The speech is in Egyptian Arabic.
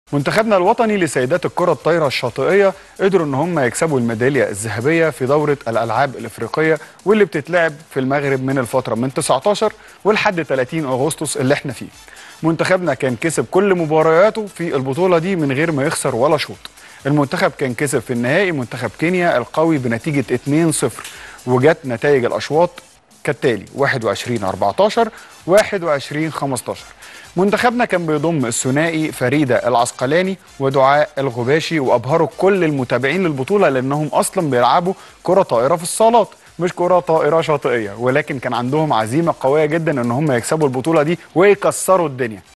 منتخبنا الوطني لسيدات الكرة الطايرة الشاطئية قدروا ان هم يكسبوا الميدالية الذهبية في دورة الألعاب الإفريقية واللي بتتلعب في المغرب من الفترة من 19 ولحد 30 أغسطس اللي احنا فيه. منتخبنا كان كسب كل مبارياته في البطولة دي من غير ما يخسر ولا شوط. المنتخب كان كسب في النهائي منتخب كينيا القوي بنتيجة 2-0 وجت نتائج الأشواط كالتالي 21 14 21 15 منتخبنا كان بيضم الثنائي فريدة العسقلاني ودعاء الغباشي وأبهروا كل المتابعين للبطولة لأنهم أصلا بيلعبوا كرة طائرة في الصالات مش كرة طائرة شاطئية ولكن كان عندهم عزيمة قوية جدا أن هم يكسبوا البطولة دي ويكسروا الدنيا